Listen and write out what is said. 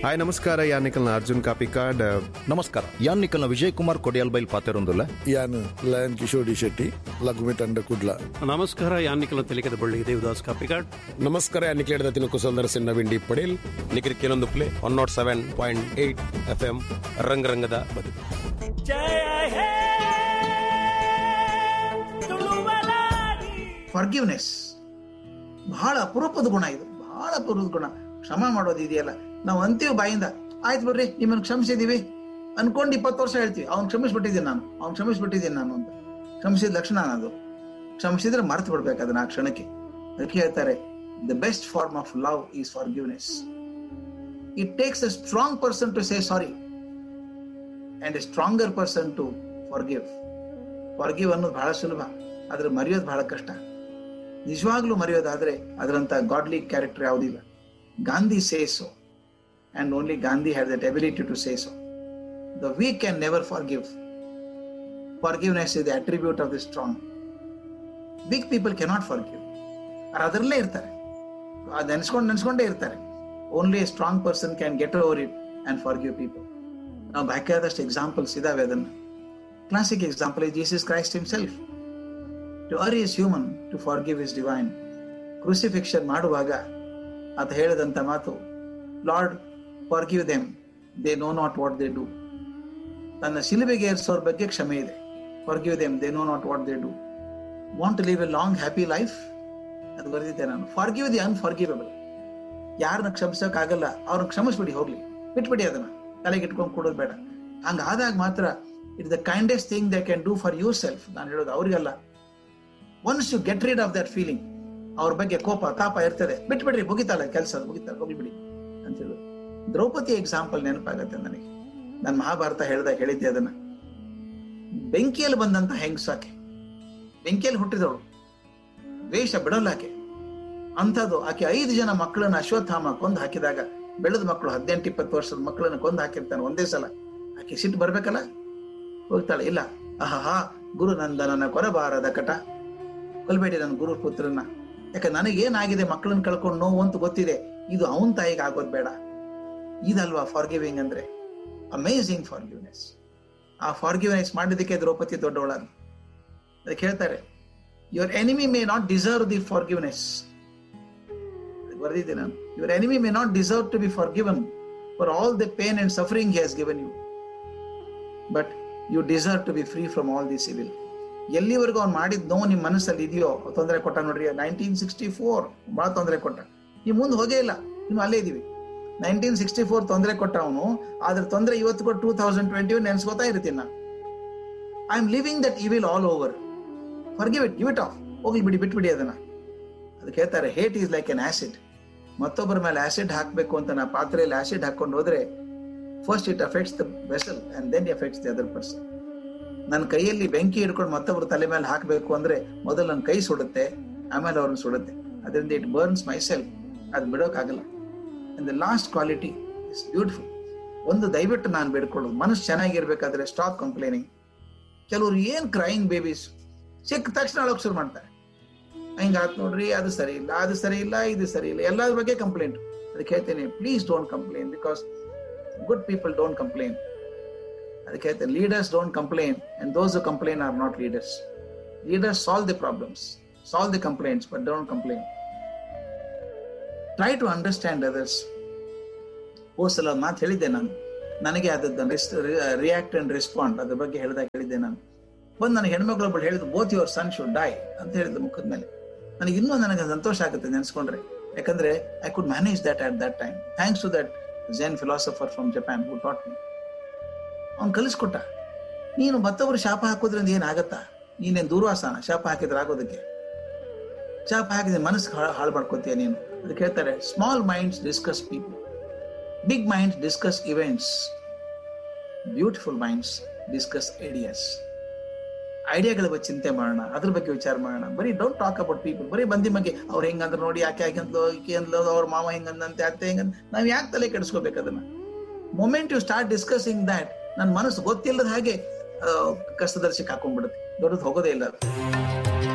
Hi ನಮಸ್ಕಾರ ಯಾನಿಕಲ್ನ ಅರ್ಜುನ್ ಕಾಪಿಕಾಡ್ ನಮಸ್ಕಾರ ಯಾನ್ ನಿಖಲ್ನ ವಿಜಯ್ ಕುಮಾರ್ ಕೊಡಿಯಲ್ ಬೈಲ್ ಪಾತೆರೊಂದುಲ್ಲ ಯಾನು ಲಯನ್ ಕಿಶೋರ್ ಡಿ ಶೆಟ್ಟಿ ಲಘುಮಿ ತಂಡ ಕುಡ್ಲ ನಮಸ್ಕಾರ ಯಾನಿಕಲ ತೆಲಿಕದ ಬಳ್ಳಿ ದೇವದಾಸ್ ಕಾಪಿಕಾಡ್ ನಮಸ್ಕಾರ ನಿಖಿಲೇಡದ ತಿನ್ನು ಕುಸಲ್ದರ ಸಿನ್ನ ವಿಂಡಿ ಪಡೇಲ್ ನಿಖಿಲ್ ಕೆಲವೊಂದು play one naught seven point eight F M ರಂಗರಂಗದ ಬದುಕು ಫರ್ಗಿವ್ನೆಸ್ ಬಹಳ ಅಪರೂಪದ ಗುಣ ಇದು ಬಹಳ ಅಪರೂಪದ ಗುಣ ಕ್ಷಮ ಮಾಡೋದು ಇದೆಯಲ್ಲ ನಾವು ಅಂತೀವಿ ಬಾಯಿಂದ ಆಯ್ತು ಬಿಡ್ರಿ ನಿಮ್ಮನ್ನು ಕ್ಷಮಿಸಿದೀವಿ ಅನ್ಕೊಂಡು ಇಪ್ಪತ್ತು ವರ್ಷ ಹೇಳ್ತೀವಿ ಅವ್ನು ಕ್ಷಮಿಸ್ಬಿಟ್ಟಿದ್ದೀನಿ ನಾನು ಅವ್ನು ಕ್ಷಮಿಸ್ಬಿಟ್ಟಿದ್ದೀನಿ ನಾನು ಅಂತ ಕ್ಷಮಿಸಿದ ಲಕ್ಷಣ ಅದು ಕ್ಷಮಿಸಿದ್ರೆ ಮರ್ತು ಬಿಡ್ಬೇಕು ಅದನ್ನ ಆ ಕ್ಷಣಕ್ಕೆ ಅದಕ್ಕೆ ಹೇಳ್ತಾರೆ the best form of love is forgiveness it takes a strong person to say sorry and a stronger person to forgive forgive ಅನ್ನೋದು ಬಹಳ ಸುಲಭ ಆದ್ರೆ ಮರೆಯೋದು ಬಹಳ ಕಷ್ಟ ನಿಜವಾಗ್ಲೂ ಮರೆಯೋದಾದ್ರೆ ಅದರಂತ ಗಾಡ್ಲಿ ಕ್ಯಾರೆಕ್ಟರ್ ಯಾವುದಿಲ್ಲ Gandhi say so and only Gandhi had that ability to say so the weak can never forgive forgiveness is the attribute of the strong weak people cannot forgive ಅವ್ರು ಅದರಲ್ಲೇ ಇರ್ತಾರೆ ಅದು ನೆನೆಸ್ಕೊಂಡು ನೆನೆಸ್ಕೊಂಡೇ ಇರ್ತಾರೆ only a strong person can get over it and forgive people ನಾವು ಬೇಕಾದಷ್ಟು examples ಇದಾವೆ ಅದನ್ನ classic example is Jesus Christ himself. To err is human, to forgive is divine. Crucifixion ಮಾಡುವಾಗ ಆತ ಹೇಳಿದಂತ ಮಾತು Lord forgive them they know not what they do ತನ್ನ ಶಿಲುಬೆಗೆ ಏರಿಸೋರ್ ಬಗ್ಗೆ ಕ್ಷಮೆ ಇದೆ forgive them they know not what they do want to live a long happy life ಅದು ಬರೆದಿದ್ದೆ ನಾನು ಫಾರ್ಗಿವ್ ದಿ ಅನ್ಫಾರ್ಗಿವಬಲ್ ಯಾರನ್ನ ಕ್ಷಮಿಸೋಕ್ಕಾಗಲ್ಲ ಅವ್ರನ್ನ ಕ್ಷಮಿಸ್ಬಿಡಿ ಹೋಗ್ಲಿ ಬಿಟ್ಬಿಡಿ ಅದನ್ನ ತಲೆಗೆ ಇಟ್ಕೊಂಡು ಕೊಡೋದು ಬೇಡ ಹಂಗಾದಾಗ ಮಾತ್ರ it the kindest thing they can do for yourself ನಾನು ಹೇಳೋದು ಅವ್ರಿಗಲ್ಲ once you get rid of that feeling ಅವ್ರ ಬಗ್ಗೆ ಕೋಪ ತಾಪ ಇರ್ತದೆ ಬಿಟ್ಬಿಡ್ರಿ ಮುಗಿತಾಳೆ ಕೆಲಸ ಮುಗಿತಾಳೆ ಹೋಗ್ಬಿಡಿ ಅಂತ ಹೇಳೋದು ದ್ರೌಪದಿ ಎಕ್ಸಾಂಪಲ್ ನೆನಪಾಗತ್ತೆ ನನಗೆ ನಾನು ಮಹಾಭಾರತ ಹೇಳ್ದಾಗ ಹೇಳಿದ್ದೆ ಅದನ್ನ ಬೆಂಕಿಯಲ್ಲಿ ಬಂದಂತ ಹೆಂಗಸಾಕೆ ಬೆಂಕಿಯಲ್ಲಿ ಹುಟ್ಟಿದವಳು ದ್ವೇಷ ಬಿಡಲ್ಲ ಆಕೆ ಅಂಥದ್ದು ಆಕೆ ಐದು ಜನ ಮಕ್ಕಳನ್ನ ಅಶ್ವತ್ಥಾಮ ಕೊಂದು ಹಾಕಿದಾಗ ಬೆಳೆದ ಮಕ್ಕಳು ಹದಿನೆಂಟು ಇಪ್ಪತ್ತು ವರ್ಷದ ಮಕ್ಕಳನ್ನ ಕೊಂದು ಹಾಕಿರ್ತಾನೆ ಒಂದೇ ಸಲ ಆಕೆ ಸಿಟ್ಟು ಬರ್ಬೇಕಲ್ಲ ಹೋಗ್ತಾಳೆ ಇಲ್ಲ ಆಹಾ ಗುರು ನಂದನನ ಕೊರಬಾರದ ಕಟ ಕೊಲ್ಬೇಡಿ ನನ್ನ ಗುರು ಪುತ್ರನ ಯಾಕೆ ನನಗೇನಾಗಿದೆ ಮಕ್ಕಳನ್ನ ಕಳ್ಕೊಂಡು ನೋವು ಅಂತ ಗೊತ್ತಿದೆ ಇದು ಅವನ್ ತಾಯಿಗೆ ಆಗೋದ್ ಬೇಡ ಇದಲ್ವಾ ಫಾರ್ಗಿವಿಂಗ್ ಅಂದ್ರೆ ಅಮೇಝಿಂಗ್ ಫಾರ್ಗಿವ್ನೆಸ್ ಆ ಫಾರ್ಗಿವ್ನೆಸ್ ಮಾಡಿದ್ದಕ್ಕೆ ದ್ರೌಪದಿ ದೊಡ್ಡವಳಾದ ಅದಕ್ಕೆ ಹೇಳ್ತಾರೆ your enemy may not deserve the forgiveness ಬರೆದಿದ್ದೆ ನಾನು your enemy may not deserve to be forgiven for all the pain and suffering he has given you but you deserve to be free from all the civil ಎಲ್ಲಿವರೆಗೂ ಅವ್ನು ಮಾಡಿದ ನೋವು ನಿಮ್ಮ ಮನಸ್ಸಲ್ಲಿ ಇದೆಯೋ ತೊಂದರೆ ಕೊಟ್ಟ ನೋಡ್ರಿ ನೈನ್ಟೀನ್ ಸಿಕ್ಸ್ಟಿ ಫೋರ್ ಬಹಳ ತೊಂದರೆ ಕೊಟ್ಟ ನೀವು ಮುಂದೆ ಹೋಗೇ ಇಲ್ಲ ನೀವು ಅಲ್ಲೇ ಇದೀವಿ ನೈನ್ಟೀನ್ ಸಿಕ್ಸ್ಟಿ ಫೋರ್ ತೊಂದರೆ ಕೊಟ್ಟ ಅವನು ಆದ್ರೆ ತೊಂದರೆ ಇವತ್ತು ಕೊಟ್ಟು ಟೂ ತೌಸಂಡ್ ಟ್ವೆಂಟಿ ನೆನ್ಸ್ಕೋತಾ ಇರ್ತೀನಿ ನಾನು I am living that it will all over forgive it give it off ಹೋಗ್ಲಿ ಬಿಡಿ ಬಿಟ್ಬಿಡಿ ಅದನ್ನ ಅದಕ್ಕೆ ಹೇಳ್ತಾರೆ hate is like an acid ಮತ್ತೊಬ್ಬರ ಮೇಲೆ ಆಸಿಡ್ ಹಾಕಬೇಕು ಅಂತ ನಾ ಪಾತ್ರೆಯಲ್ಲಿ ಆಸಿಡ್ ಹಾಕೊಂಡು ಹೋದ್ರೆ first it affects the vessel and then affects the other person ನನ್ನ ಕೈಯಲ್ಲಿ ಬೆಂಕಿ ಹಿಡ್ಕೊಂಡು ಮತ್ತೊಬ್ಬರ ತಲೆ ಮೇಲೆ ಹಾಕಬೇಕು ಅಂದ್ರೆ ಮೊದಲು ನನ್ನ ಕೈ ಸುಡುತ್ತೆ ಆಮೇಲೆ ಅವ್ರನ್ನ ಸುಡುತ್ತೆ ಅದರಿಂದ ಇಟ್ ಬರ್ನ್ಸ್ ಮೈ ಸೆಲ್ಫ್ ಅದು ಬಿಡೋಕ್ಕಾಗಲ್ಲ and the last quality is beautiful ಒಂದು ದಯವಿಟ್ಟು ನಾನು ಬೇಡ್ಕೊಳ್ಳೋದು ಮನಸ್ಸು ಚೆನ್ನಾಗಿರ್ಬೇಕಾದ್ರೆ ಸ್ಟಾಪ್ ಕಂಪ್ಲೇನಿಂಗ್ ಕೆಲವರು ಏನ್ ಕ್ರೈಯಿಂಗ್ ಬೇಬೀಸ್ ಸಿಕ್ಕ ತಕ್ಷಣ ಅಳೋಕ್ ಶುರು ಮಾಡ್ತಾರೆ ಹಿಂಗಾತ್ ನೋಡ್ರಿ ಅದು ಸರಿ ಇಲ್ಲ ಅದು ಸರಿ ಇಲ್ಲ ಇದು ಸರಿ ಇಲ್ಲ ಎಲ್ಲದ್ರ ಬಗ್ಗೆ ಕಂಪ್ಲೇಂಟ್ ಅದಕ್ಕೆ ಹೇಳ್ತೇನೆ please don't complain because good people don't complain ಅದಕ್ಕೆ ಹೇಳ್ತೇನೆ leaders don't complain and those complain are not leaders leaders solve the problems solve the complaints but don't complain try to understand others ಹೋದ ಸಲ ಮಾತು ಹೇಳಿದ್ದೆ ನಾನು ನನಗೆ ಅದನ್ನ react and respond ಅದ್ರ ಬಗ್ಗೆ ಹೇಳಿದಾಗ ಹೇಳಿದ್ದೆ ನಾನು ಬಂದು ನನಗೆ ಹೆಣ್ಮಕ್ಳೊಬ್ಬಳು ಹೇಳಿದ್ರು both your son should die ಅಂತ ಹೇಳಿದ್ರು ಮುಖದ ಮೇಲೆ ನನಗೆ ಇನ್ನೂ ನನಗೆ ಸಂತೋಷ ಆಗುತ್ತೆ ನೆನೆಸ್ಕೊಂಡ್ರೆ ಯಾಕಂದ್ರೆ I could manage that at that time thanks to that Zen philosopher from Japan who taught me ಅವ್ನು ಕಲಿಸ್ಕೊಟ್ಟ ನೀನು ಮತ್ತೊಬ್ರು ಶಾಪ ಹಾಕೋದ್ರಿಂದ ಏನಾಗತ್ತಾ ನೀನೇನು ದೂರ್ವಾಸನ ಶಾಪ ಹಾಕಿದ್ರೆ ಆಗೋದಕ್ಕೆ ಶಾಪ ಹಾಕಿದ್ರೆ ಮನಸ್ಸು ಹಾಳು ಮಾಡ್ಕೋತೀಯ ನೀನು ಅದಕ್ಕೆ ಹೇಳ್ತಾರೆ small minds discuss people big minds discuss events beautiful minds discuss ideas ಐಡಿಯಾಗಳ ಬಗ್ಗೆ ಚಿಂತೆ ಮಾಡೋಣ ಅದ್ರ ಬಗ್ಗೆ ವಿಚಾರ ಮಾಡೋಣ ಬರೀ ಡೋಂಟ್ ಟಾಕ್ ಅಬೌಟ್ ಪೀಪಲ್ ಬರೀ ಬಂದಿ ಬಗ್ಗೆ ಅವ್ರು ಹೆಂಗಂದ್ರೆ ನೋಡಿ ಯಾಕೆ ಯಾಕೆಂದ್ಲೋ ಈಕೆ ಅಂದ್ಲೋ ಅವ್ರ ಮಾವ ಹೆಂಗಂದಂತೆ ಅತ್ತೆ ಹೆಂಗಂತ ನಾವ್ ಯಾಕೆ ತಲೆ ಕೆಡಿಸ್ಕೋಬೇಕು ಅದನ್ನ moment you start discussing that ನನ್ನ ಮನಸ್ಸು ಗೊತ್ತಿಲ್ಲದ ಹಾಗೆ ಕಷ್ಟದರ್ಶಕ್ಕೆ ಹಾಕೊಂಡ್ಬಿಡುತ್ತೆ ದೊಡ್ಡದು ಹೋಗೋದೇ ಇಲ್ಲ ಅದು